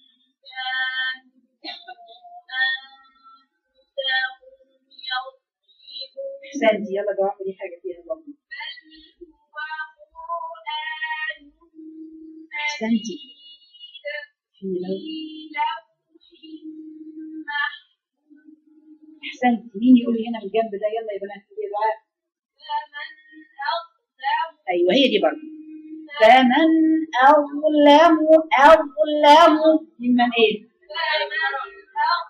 كانوا أنفسهم يظلمون أحسنتي يلا دعاء قولي حاجة فيها ضوء بل هو قرآن أحسنتي مجيد في لو في لوح محفوظ أحسنتي مين يقول لي هنا من الجنب ده يلا يا بنات قولي دعاء فمن أظلم أيوه هي دي برضه فمن أظلم أظلم ممن إيه فمن أظلم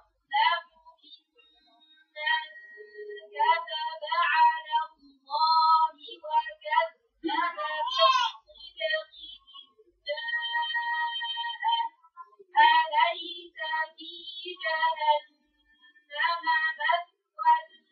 ممن كذب على الله وكذب بالصدق إذ أليس في جهنم مثوى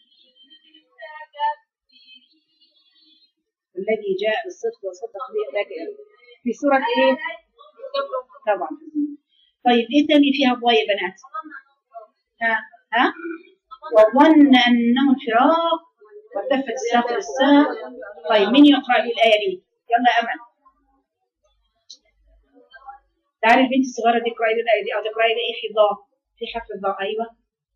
للمتكبرين الذي جاء بالصدق وصدق به أولئك في سورة إيه طبعا طيب إيه تاني فيها ضوء يا بنات ها ها وظن أنه الفراق والتفت الساق بالساق طيب مين يقرأ لي الآية دي يلا يا أمل تعالي البنت الصغيرة دي اقرأي لي الآية دي أو تقرأي لي إيه في ضاء في حرف الضاء أيوه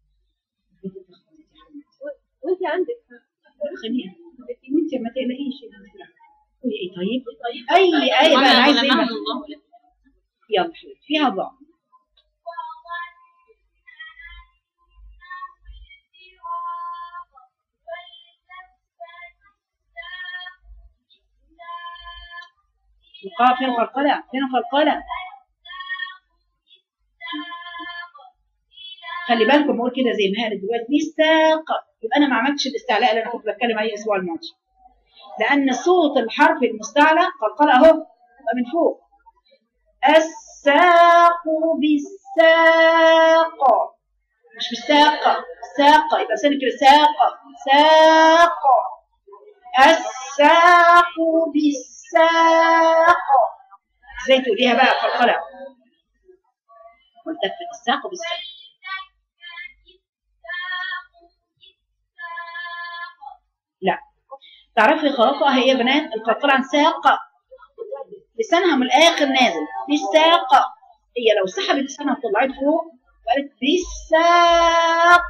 وانت عندك خليها وانت ما تقلقيش قولي ايه طيب اي ايه بقى انا عايزه ايه بقى؟ يلا حبيبتي فيها ضاء وقال فين القلقلة فين القلقلة خلي بالكم بقول كده زي ما هي دلوقتي ميثاق يبقى انا ما عملتش الاستعلاء اللي انا كنت بتكلم عليه الاسبوع الماضي لان صوت الحرف المستعلى قلقلة اهو يبقى من فوق الساق بالساق مش بالساق ساق يبقى سنة كده ساق ساق الساق بالساق ازاي تقوليها بقى قلقلة والتفت الساق بالساق تعرفي خلاصة هي يا بنات القلقلة عن ساق لسانها من الآخر نازل بالساق هي لو سحبت لسانها وطلعت فوق وقالت بالساق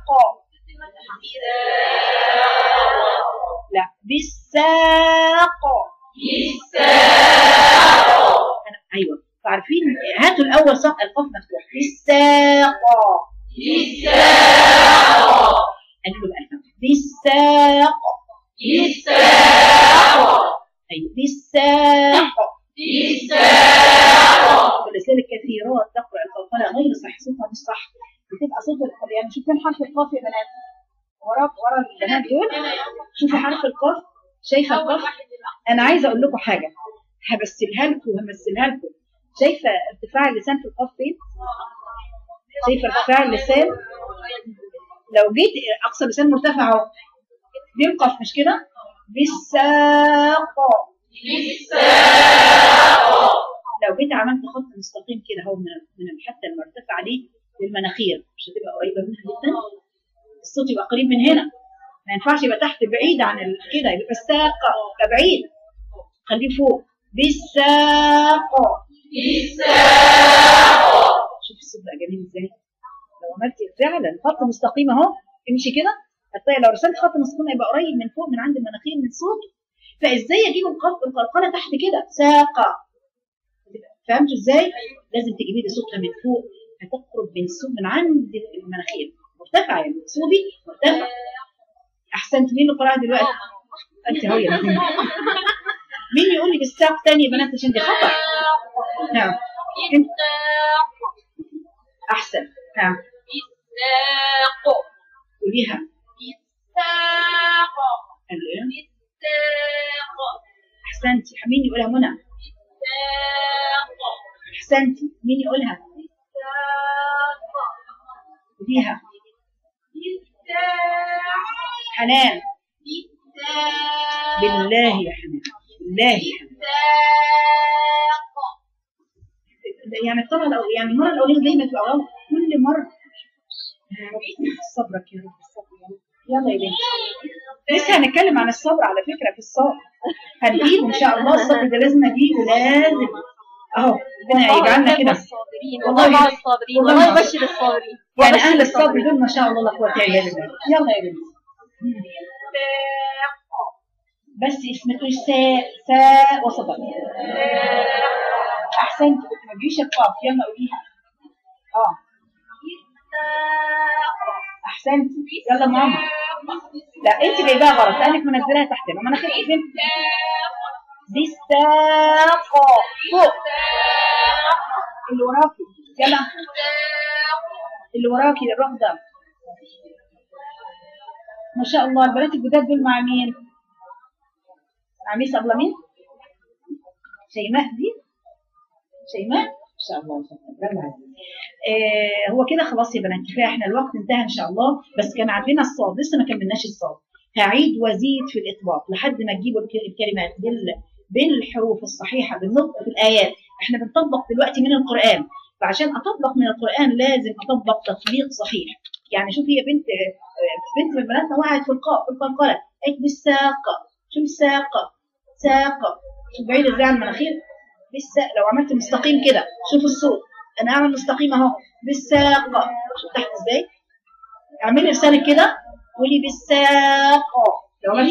لا بالساق أنا- ايوه فعارفين هاتوا الاول ساق القاف مفتوح بالساق قالوا له بقى بالساق ايوه بالساق ولذلك كثيرات تقرا القلقله غير صح صوتها مش صح بتبقى صوت القاف يعني شوفين حرف القاف يا بنات وراك ورا البنات دول شوفي حرف القاف شايفه القاف انا عايزه اقول لكم حاجه همثلها لكم وهمثلها لكم شايفه ارتفاع اللسان في القاف فين شايفه ارتفاع اللسان لو جيت اقصى لسان مرتفع اهو دي القاف مش كده بالساق لو جيت عملت خط مستقيم كده اهو من من حتى المرتفع عليه للمناخير مش هتبقى قريبه منها جدا الصوت يبقى قريب من هنا ما ينفعش يبقى تحت بعيد عن ال- كده يبقى الساق يبقى بعيد خليه فوق بالساق شوف الصوت بقى جميل ازاي لو عملت فعلا خط مستقيم اهو امشي كده هتلاقي لو رسمت خط مستقيم هيبقى قريب من فوق من عند المناخير من الصوت فازاي اجيب القلق- القلقله تحت كده ساقه فهمتوا ازاي لازم تجيبي لي صوتها من فوق هتقرب من الصوت من عند المناخير مرتفع يعني صوتي مرتفع احسنت مين اللي قراها دلوقتي انت اهو يا بنتي. مين يقول لي بالساق تاني يا بنات عشان دي خطا نعم انت احسن نعم قوليها قال إيه؟ احسنتي مين يقولها منى احسنتي مين يقولها قوليها حنان بالله يا حنان بالله يا حنان يعني الطلبة الأول يعني المرة الأولانية دايما تبقى غلط كل مرة يا رب صبرك يا رب الصبر يا رب يلا يا بنتي لسه هنتكلم عن الصبر على فكرة في الصبر هنجيبه إن شاء الله الصبر ده لازم أجيبه لازم أهو ربنا يجعلنا كده الصابرين والله والله مع الصابرين والله والله مع- يبشر الصابرين يعني وبشر أهل الصبر الصابرين. دول ما شاء الله لا قوة إلا بالله يلا يا بنتي بس اسمه ايش ساء ساء وصبر احسنت كنت ما تجيش القاف يلا قوليها اه احسنت يلا ماما لا انت جايباها غلط لانك منزلاها تحت لما انا خدت فين دي الساق فوق اللي وراكي يلا اللي وراكي الراس ده ما شاء الله البنات الجداد دول مع مين؟ مع ميس أبلة مين؟ شيماء دي؟ شيماء؟ إن شاء الله برافو عليك. آه هو كده خلاص يا بنات كفايه احنا الوقت انتهى ان شاء الله بس كان عندنا الصاد لسه ما كملناش الصاد هعيد وازيد في الاطباق لحد ما تجيبوا الك- الكلمات بال بالحروف الصحيحه بالنطق في الايات احنا بنطبق دلوقتي من القران فعشان اطبق من القران لازم اطبق تطبيق صحيح يعني شوف هي بنت بنت من بناتنا وقعت في القاف في القلقله قالت بالساق شوف الساق ساق شوف بعيد ازاي عن المناخير بالساق لو عملت مستقيم كده شوف الصوت انا اعمل مستقيم اهو بالساق شوف تحت ازاي اعملي لسانك كده قولي بالساق لو عملت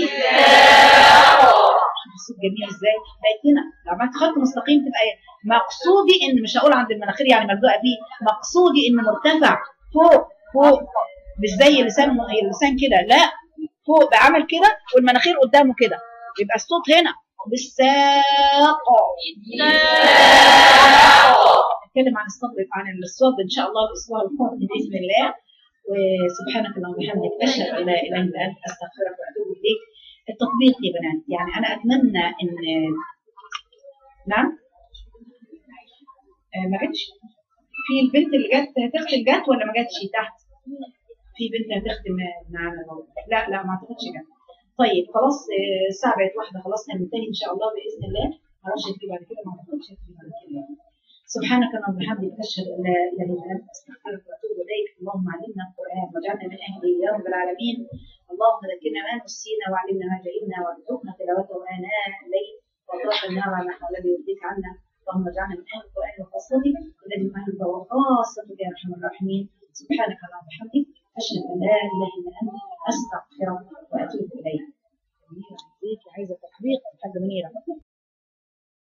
شوف الصوت جميل ازاي بقت هنا لو عملت خط مستقيم تبقى إيه؟ مقصودي ان مش هقول عند المناخير يعني ملزوقه فيه مقصودي ان مرتفع فوق فوق مش زي اللسان اللسان كده لا فوق بعمل كده والمناخير قدامه كده يبقى الصوت هنا بالساق نتكلم عن الصبر عن الصبر ان شاء الله الاسبوع القادم باذن الله وسبحانك اللهم وبحمدك اشهد ان لا اله الا انت استغفرك واتوب اليك التطبيق يا بنات يعني انا اتمنى ان نعم آه، ما جتش في البنت اللي جت هتختم جت ولا ما جتش تحت في بنت هتختم معانا لا لا ما اعتقدش جت طيب خلاص آه، الساعه بقت واحده خلاص هننتهي ان شاء الله باذن الله ما اعرفش هتيجي بعد كده ما اعتقدش هتيجي بعد كده سبحانك اللهم وبحمدك اشهد ان لا اله الا انت استغفرك واتوب اليك اللهم علمنا القران واجعلنا من اهله يا رب العالمين اللهم ذكرنا ما نسينا وعلمنا ما جهلنا وارزقنا تلاوته اناء الليل واطراف النار على نحو الذي يرضيك عنا اللهم اجعلنا من اهل القران وخاصته الذي هم اهلك وخاصتك يا ارحم الراحمين سبحانك اللهم وبحمدك اشهد ان لا اله الا انت استغفرك واتوب اليك. منيره عايزه تطبيق الحاجه منيره